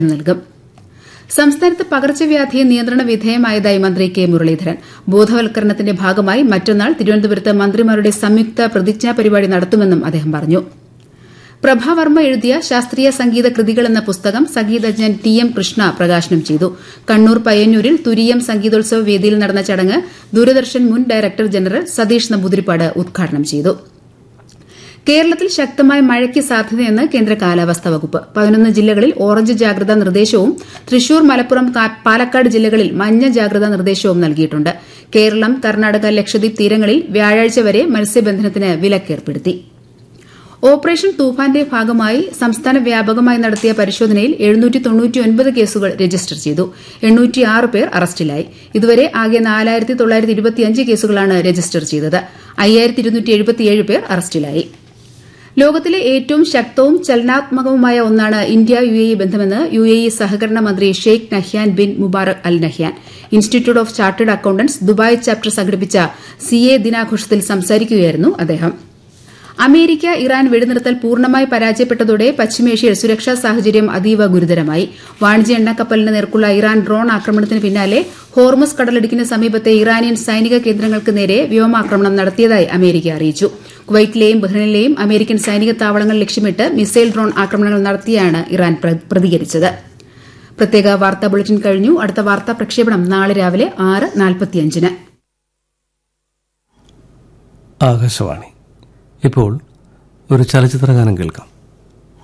നൽകും സംസ്ഥാനത്ത് പകർച്ചവ്യാധി നിയന്ത്രണ വിധേയമായതായി മന്ത്രി കെ മുരളീധരൻ ബോധവൽക്കരണത്തിന്റെ ഭാഗമായി മറ്റന്നാൾ തിരുവനന്തപുരത്ത് മന്ത്രിമാരുടെ സംയുക്ത പ്രതിജ്ഞാ പരിപാടി നടത്തുമെന്നും അദ്ദേഹം പറഞ്ഞു പ്രഭാവർമ്മ എഴുതിയ ശാസ്ത്രീയ സംഗീത കൃതികൾ എന്ന പുസ്തകം സംഗീതജ്ഞൻ ടി എം കൃഷ്ണ പ്രകാശനം ചെയ്തു കണ്ണൂർ പയ്യന്നൂരിൽ തുരീയം സംഗീതോത്സവ വേദിയിൽ നടന്ന ചടങ്ങ് ദൂരദർശൻ മുൻ ഡയറക്ടർ ജനറൽ സതീഷ് നമ്പൂതിരിപ്പാട് ഉദ്ഘാടനം ചെയ്തു കേരളത്തിൽ ശക്തമായ മഴയ്ക്ക് സാധ്യതയെന്ന് കേന്ദ്ര കാലാവസ്ഥാ വകുപ്പ് പതിനൊന്ന് ജില്ലകളിൽ ഓറഞ്ച് ജാഗ്രതാ നിർദ്ദേശവും തൃശൂർ മലപ്പുറം പാലക്കാട് ജില്ലകളിൽ മഞ്ഞ ജാഗ്രതാ നിർദ്ദേശവും നൽകിയിട്ടുണ്ട് കേരളം കർണാടക ലക്ഷദ്വീപ് തീരങ്ങളിൽ വ്യാഴാഴ്ച വരെ മത്സ്യബന്ധനത്തിന് വിലക്കേർപ്പെടുത്തി ഓപ്പറേഷൻ തൂഫാന്റെ ഭാഗമായി സംസ്ഥാന വ്യാപകമായി നടത്തിയ പരിശോധനയിൽ കേസുകൾ രജിസ്റ്റർ ചെയ്തു പേർ അറസ്റ്റിലായി ഇതുവരെ ആകെ കേസുകളാണ് രജിസ്റ്റർ ചെയ്തത് പേർ അറസ്റ്റിലായി ലോകത്തിലെ ഏറ്റവും ശക്തവും ചലനാത്മകവുമായ ഒന്നാണ് ഇന്ത്യ യു എ ഇ ബന്ധമെന്ന് യു എ ഇ സഹകരണ മന്ത്രി Sheikh Nahyan bin Mubarak Al Nahyan Institute of Chartered Accountants Dubai chapter സംഘടിപ്പിച്ച സി എ ദിനാഘോഷത്തിൽ സംസാരിക്കുകയായിരുന്നു അദ്ദേഹം അമേരിക്ക ഇറാൻ വെടിനിർത്തൽ പൂർണ്ണമായി പരാജയപ്പെട്ടതോടെ പശ്ചിമേഷ്യയിൽ സുരക്ഷാ സാഹചര്യം അതീവ ഗുരുതരമായി വാണിജ്യ എണ്ണക്കപ്പലിന് നേർക്കുള്ള ഇറാൻ ഡ്രോൺ ആക്രമണത്തിന് പിന്നാലെ ഹോർമസ് കടലിടുക്കിന് സമീപത്തെ ഇറാനിയൻ സൈനിക കേന്ദ്രങ്ങൾക്ക് നേരെ വ്യോമാക്രമണം നടത്തിയതായി അമേരിക്ക അറിയിച്ചു കുവൈറ്റിലെയും ബഹ്റിനിലെയും അമേരിക്കൻ സൈനിക താവളങ്ങൾ ലക്ഷ്യമിട്ട് മിസൈൽ ഡ്രോൺ ആക്രമണങ്ങൾ നടത്തിയാണ് ഇറാൻ പ്രതികരിച്ചത് പ്രത്യേക വാർത്താ ബുള്ളറ്റിൻ കഴിഞ്ഞു അടുത്ത വാർത്താ പ്രക്ഷേപണം നാളെ രാവിലെ ആറ് നാൽപ്പത്തിയഞ്ചിന് ആകാശവാണി ഇപ്പോൾ ഒരു ചലച്ചിത്രഗാനം കേൾക്കാം